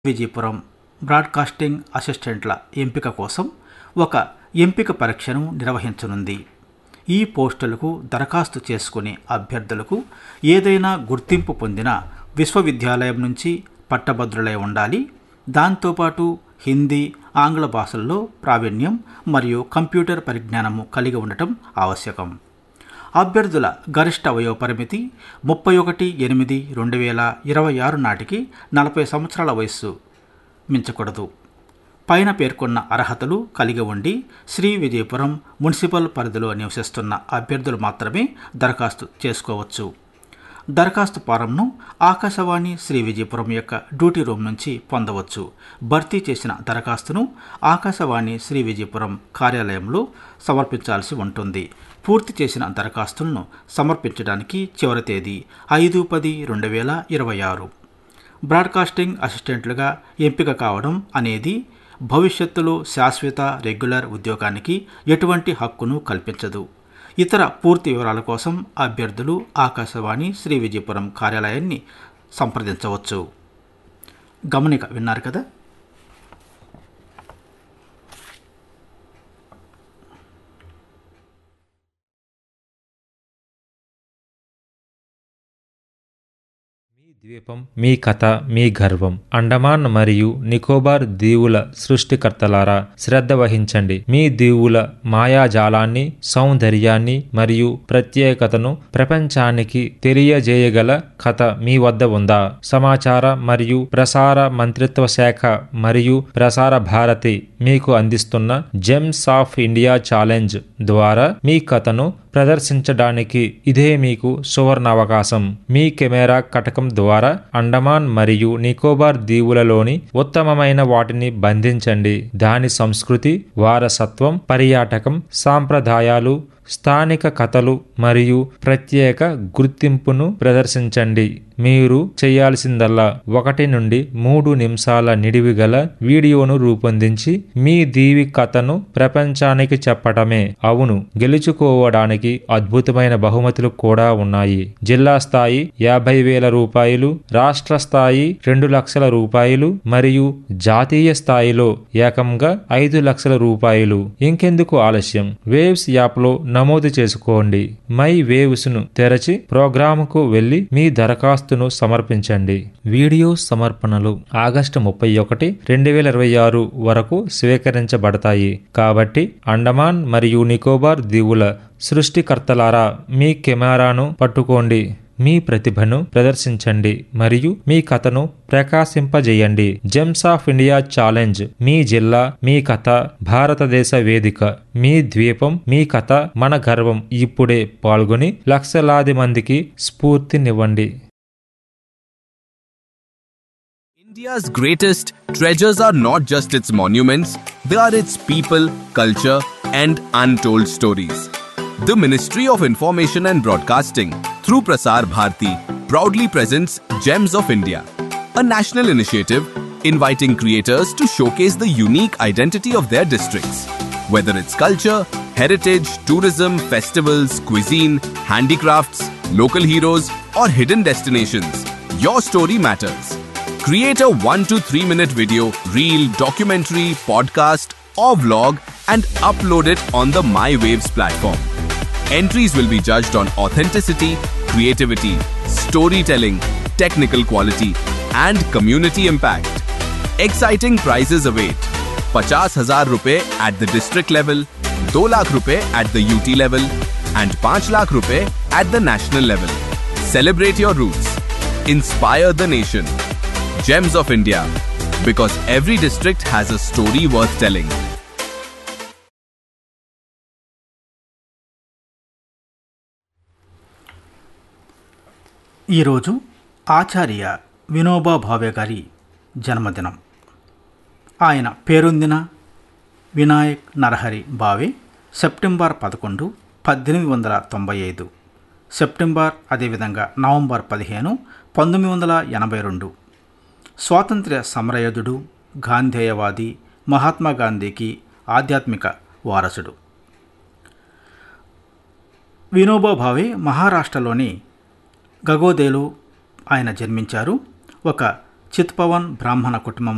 Vijayapuram broadcasting అసిస్టెంట్ల ఎంపిక కోసం ఒక ఎంపిక పరీక్షను నిర్వహించనుంది ఈ పోస్టులకు దరఖాస్తు చేసుకునే అభ్యర్థులకు ఏదైనా గుర్తింపు పొందిన విశ్వవిద్యాలయం నుంచి పట్టభద్రులై ఉండాలి దాంతోపాటు హిందీ ఆంగ్ల భాషల్లో ప్రావీణ్యం మరియు కంప్యూటర్ పరిజ్ఞానము కలిగి ఉండటం ఆవశ్యకం అభ్యర్థుల గరిష్ట వయోపరిమితి ముప్పై ఒకటి ఎనిమిది రెండు వేల ఇరవై ఆరు నాటికి నలభై సంవత్సరాల వయస్సు మించకూడదు పైన పేర్కొన్న అర్హతలు కలిగి ఉండి శ్రీ విజయపురం మున్సిపల్ పరిధిలో నివసిస్తున్న అభ్యర్థులు మాత్రమే దరఖాస్తు చేసుకోవచ్చు దరఖాస్తు ఫారంను ఆకాశవాణి శ్రీ విజయపురం యొక్క డ్యూటీ రూమ్ నుంచి పొందవచ్చు భర్తీ చేసిన దరఖాస్తును ఆకాశవాణి శ్రీ విజయపురం కార్యాలయంలో సమర్పించాల్సి ఉంటుంది పూర్తి చేసిన దరఖాస్తులను సమర్పించడానికి చివరి తేదీ ఐదు పది రెండు వేల ఇరవై ఆరు బ్రాడ్కాస్టింగ్ అసిస్టెంట్లుగా ఎంపిక కావడం అనేది భవిష్యత్తులో శాశ్వత రెగ్యులర్ ఉద్యోగానికి ఎటువంటి హక్కును కల్పించదు ఇతర పూర్తి వివరాల కోసం అభ్యర్థులు ఆకాశవాణి శ్రీ విజయపురం కార్యాలయాన్ని సంప్రదించవచ్చు గమనిక విన్నారు కదా మీ ద్వీపం మీ కథ మీ గర్వం అండమాన్ మరియు నికోబార్ దీవుల సృష్టికర్తలారా శ్రద్ధ వహించండి మీ దీవుల మాయాజాలాన్ని సౌందర్యాన్ని మరియు ప్రత్యేకతను ప్రపంచానికి తెలియజేయగల కథ మీ వద్ద ఉందా సమాచార మరియు ప్రసార మంత్రిత్వ శాఖ మరియు ప్రసార భారతి మీకు అందిస్తున్న జెమ్స్ ఆఫ్ ఇండియా ఛాలెంజ్ ద్వారా మీ కథను ప్రదర్శించడానికి ఇదే మీకు సువర్ణ అవకాశం మీ కెమెరా కటకం ద్వారా అండమాన్ మరియు నికోబార్ దీవులలోని ఉత్తమమైన వాటిని బంధించండి దాని సంస్కృతి వారసత్వం పర్యాటకం సాంప్రదాయాలు స్థానిక కథలు మరియు ప్రత్యేక గుర్తింపును ప్రదర్శించండి మీరు చేయాల్సిందల్లా ఒకటి నుండి మూడు నిమిషాల నిడివి గల వీడియోను రూపొందించి మీ దీవి కథను ప్రపంచానికి చెప్పటమే అవును గెలుచుకోవడానికి అద్భుతమైన బహుమతులు కూడా ఉన్నాయి జిల్లా స్థాయి యాభై వేల రూపాయలు రాష్ట్ర స్థాయి రెండు లక్షల రూపాయలు మరియు జాతీయ స్థాయిలో ఏకంగా ఐదు లక్షల రూపాయలు ఇంకెందుకు ఆలస్యం వేవ్స్ యాప్లో నమోదు చేసుకోండి మై వేవ్స్ ను తెరచి ప్రోగ్రాముకు వెళ్లి మీ దరఖాస్తును సమర్పించండి వీడియో సమర్పణలు ఆగస్టు ముప్పై ఒకటి రెండు వేల ఇరవై ఆరు వరకు స్వీకరించబడతాయి కాబట్టి అండమాన్ మరియు నికోబార్ దీవుల సృష్టికర్తలారా మీ కెమెరాను పట్టుకోండి మీ ప్రతిభను ప్రదర్శించండి మరియు మీ కథను ప్రకాశింపజేయండి జెమ్స్ ఆఫ్ ఇండియా ఛాలెంజ్ మీ జిల్లా మీ కథ భారతదేశ వేదిక మీ ద్వీపం మీ కథ మన గర్వం ఇప్పుడే పాల్గొని లక్షలాది మందికి స్ఫూర్తినివ్వండి India's greatest treasures are not just its monuments, they are its people, culture, and untold stories. The Ministry of Information and Broadcasting, through Prasar Bharati, proudly presents Gems of India, a national initiative inviting creators to showcase the unique identity of their districts. Whether it's culture, heritage, tourism, festivals, cuisine, handicrafts, local heroes, or hidden destinations, your story matters. Create a 1 to 3 minute video, reel, documentary, podcast, or vlog and upload it on the MyWaves platform. Entries will be judged on authenticity, creativity, storytelling, technical quality, and community impact. Exciting prizes await. 50,000 rupees at the district level, 2 lakh rupees at the UT level, and 5 lakh rupees at the national level. Celebrate your roots. Inspire the nation. Gems of India. Because every district has a story worth telling. ఈరోజు ఆచార్య వినోబా భావే గారి జన్మదినం ఆయన పేరొందిన Vinayak Narahari Bhave September పదకొండు పద్దెనిమిది వందల తొంభై ఐదు సెప్టెంబర్ అదేవిధంగా నవంబర్ పదిహేను పంతొమ్మిది వందల ఎనభై రెండు స్వాతంత్ర్య సమరయోధుడు గాంధేయవాది మహాత్మా గాంధీకి ఆధ్యాత్మిక వారసుడు వినోబా భావే మహారాష్ట్రలోని గగోదేలో ఆయన జన్మించారు ఒక చిత్పవన్ బ్రాహ్మణ కుటుంబంలో